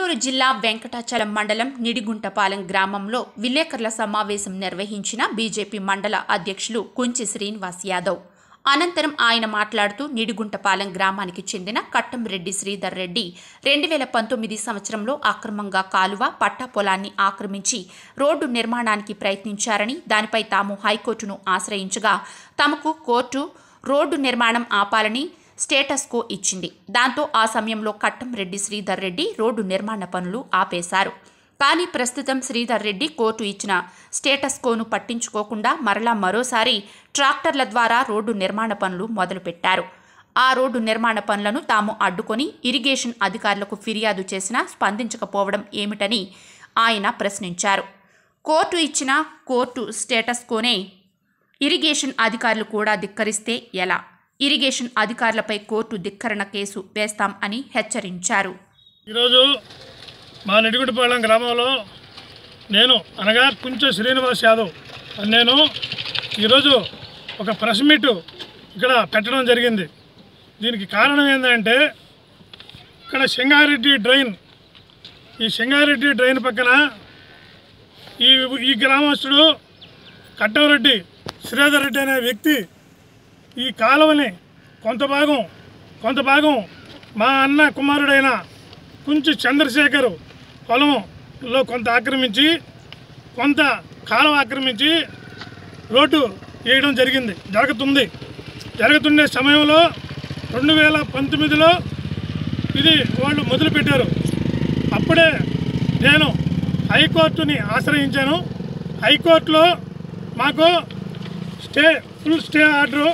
గుంటూరు జిల్లా వెంకటాచలం మండలం నిడిగుంటపాలెం గ్రామంలో విలేకరుల సమావేశం నిర్వహించిన బీజేపీ మండల అధ్యక్షులు కుంచి శ్రీనివాస్ యాదవ్ అనంతరం ఆయన మాట్లాడుతూ నిడిగుంటపాలెం గ్రామానికి చెందిన కట్టంరెడ్డి శ్రీధర్ రెడ్డి రెండు వేల పంతొమ్మిది సంవత్సరంలో అక్రమంగా కాలువ పట్టా పొలాన్ని ఆక్రమించి రోడ్డు నిర్మాణానికి ప్రయత్నించారని దానిపై తాము హైకోర్టును ఆశ్రయించగా తమకు కోర్టు రోడ్డు నిర్మాణం ఆపాలని స్టేటస్ కో ఇచ్చింది దాంతో ఆ సమయంలో కట్టంరెడ్డి శ్రీధర్ రెడ్డి రోడ్డు నిర్మాణ పనులు ఆపేశారు కానీ ప్రస్తుతం శ్రీధర్ రెడ్డి కోర్టు ఇచ్చిన స్టేటస్ కోను పట్టించుకోకుండా మరలా మరోసారి ట్రాక్టర్ల ద్వారా రోడ్డు నిర్మాణ పనులు మొదలుపెట్టారు ఆ రోడ్డు నిర్మాణ పనులను తాము అడ్డుకొని ఇరిగేషన్ అధికారులకు ఫిర్యాదు చేసినా స్పందించకపోవడం ఏమిటని ఆయన ప్రశ్నించారు కోర్టు ఇచ్చిన కోర్టు స్టేటస్ కోనే ఇరిగేషన్ అధికారులు కూడా ధిక్కరిస్తే ఎలా ఇరిగేషన్ అధికారులపై కోర్టు ధిక్కరణ కేసు వేస్తాం అని హెచ్చరించారు ఈరోజు మా నిడిగుడిపాలెం గ్రామంలో నేను అనగా కుంచె శ్రీనివాస్ యాదవ్ అని నేను ఈరోజు ఒక ప్రెస్ మీట్ ఇక్కడ పెట్టడం జరిగింది దీనికి కారణం ఏంటంటే ఇక్కడ సింగారెడ్డి డ్రైన్ ఈ సింగారెడ్డి డ్రైన్ పక్కన ఈ ఈ గ్రామస్తుడు కట్టవరెడ్డి శ్రీధర్ రెడ్డి అనే వ్యక్తి ఈ కాలువని కొంత భాగం కొంత భాగం మా అన్న కుమారుడైన కుంచి చంద్రశేఖర్ పొలంలో కొంత ఆక్రమించి కొంత కాలువ ఆక్రమించి రోడ్డు వేయడం జరిగింది జరుగుతుంది జరుగుతుండే సమయంలో రెండు వేల పంతొమ్మిదిలో ఇది వాళ్ళు మొదలుపెట్టారు అప్పుడే నేను హైకోర్టుని ఆశ్రయించాను హైకోర్టులో మాకు stay full stay order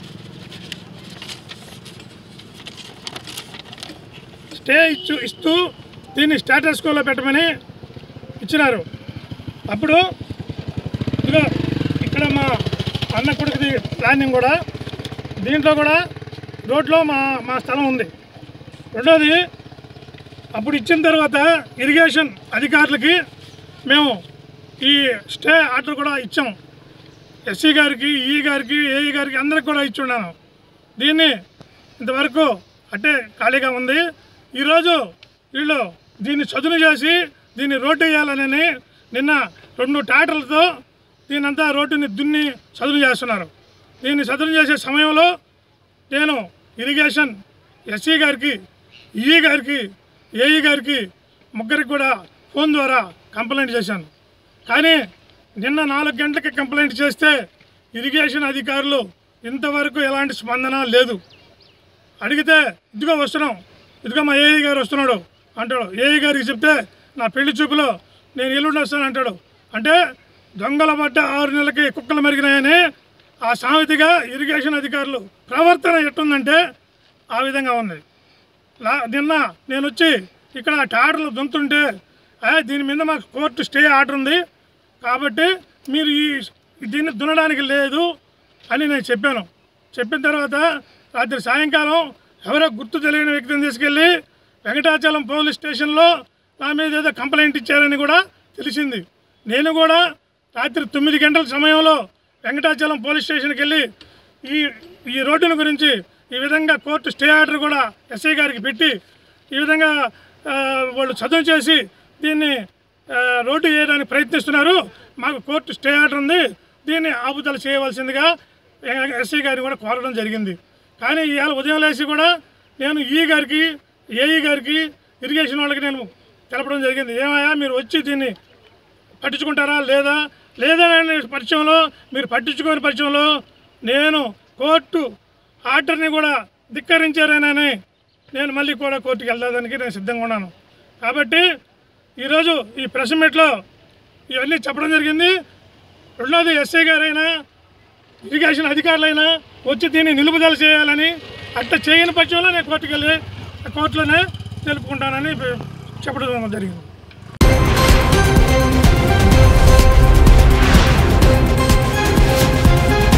stay ఇచ్చు ఇస్తూ దీన్ని స్టేటస్ కోలో పెట్టమని ఇచ్చినారు అప్పుడు ఇదిగో ఇక్కడ మా అన్న కొడుకుది ప్లానింగ్ కూడా దీంట్లో కూడా రోడ్లో మా మా స్థలం ఉంది రెండోది అప్పుడు ఇచ్చిన తర్వాత ఇరిగేషన్ అధికారులకి మేము ఈ స్టే ఆర్డర్ కూడా ఇచ్చాం ఎస్సీ గారికి ఈ గారికి ఏఈ గారికి అందరికి కూడా ఇచ్చి ఉన్నాను దీన్ని ఇంతవరకు అంటే ఖాళీగా ఉంది ఈరోజు వీళ్ళు దీన్ని చదును చేసి దీన్ని రోడ్డు వేయాలని నిన్న రెండు ట్రాక్టర్లతో దీనంతా రోడ్డుని దున్ని చదును చేస్తున్నారు దీన్ని చదును చేసే సమయంలో నేను ఇరిగేషన్ ఎస్సీ గారికి ఈ గారికి ఏఈ గారికి ముగ్గురికి కూడా ఫోన్ ద్వారా కంప్లైంట్ చేశాను కానీ నిన్న నాలుగు గంటలకి కంప్లైంట్ చేస్తే ఇరిగేషన్ అధికారులు ఇంతవరకు ఎలాంటి స్పందన లేదు అడిగితే ఇదిగో వస్తున్నాం ఇదిగో మా ఏఈ గారు వస్తున్నాడు అంటాడు ఏఈ గారికి చెప్తే నా పెళ్లి చూపులో నేను ఎల్లుండి వస్తాను అంటాడు అంటే దొంగల పడ్డ ఆరు నెలలకి కుక్కలు మెరిగినాయని ఆ సామెతగా ఇరిగేషన్ అధికారులు ప్రవర్తన ఎట్టుందంటే ఆ విధంగా ఉంది లా నిన్న నేను వచ్చి ఇక్కడ టాటర్లు దుంతుంటే "ఆ, దీని మీద మాకు కోర్టు స్టే ఆర్డర్ ఉంది కాబట్టి మీరు ఈ దీన్ని దున్నడానికి లేదు అని నేను చెప్పాను చెప్పిన తర్వాత రాత్రి సాయంకాలం ఎవరో గుర్తు తెలియని వ్యక్తిని తీసుకెళ్ళి వెంకటాచలం పోలీస్ స్టేషన్లో నా మీద ఏదో కంప్లైంట్ ఇచ్చారని కూడా తెలిసింది నేను కూడా రాత్రి తొమ్మిది గంటల సమయంలో వెంకటాచలం పోలీస్ స్టేషన్కి వెళ్ళి ఈ ఈ రోడ్డును గురించి ఈ విధంగా కోర్టు స్టే ఆర్డర్ కూడా ఎస్ఐ గారికి పెట్టి ఈ విధంగా ఆ, వాళ్ళు చదువు చేసి దీన్ని ఆ, రోడ్డు వేయడానికి ప్రయత్నిస్తున్నారు మాకు కోర్టు స్టే ఆర్డర్ ఉంది దీన్ని ఆపుదల చేయవలసిందిగా ఎస్ఐ గారిని కూడా కోరడం జరిగింది కానీ ఇవాళ ఉదయం లేచి కూడా నేను ఈ గారికి ఏఈ గారికి ఇరిగేషన్ వాళ్ళకి నేను తెలపడం జరిగింది ఏమయ్యా మీరు వచ్చి దీన్ని పట్టించుకుంటారా లేదా లేదా అనే పరిచయంలో మీరు పట్టించుకోని పరిచయంలో నేను కోర్టు ఆర్డర్ని కూడా ధిక్కరించారనని నేను మళ్ళీ కూడా కోర్టుకి వెళ్ళడానికి నేను సిద్ధంగా ఉన్నాను కాబట్టి ఈరోజు ఈ ప్రెస్ మీట్లో ఇవన్నీ చెప్పడం జరిగింది రెండోది ఎస్ఐ గారైనా ఇరిగేషన్ అధికారులైనా వచ్చి దీన్ని నిలుపుదల చేయాలని అట్ట చేయని పక్షంలో నేను కోర్టుకు వెళ్ళి ఆ కోర్టులోనే తెలుపుకుంటానని చెప్పడం జరిగింది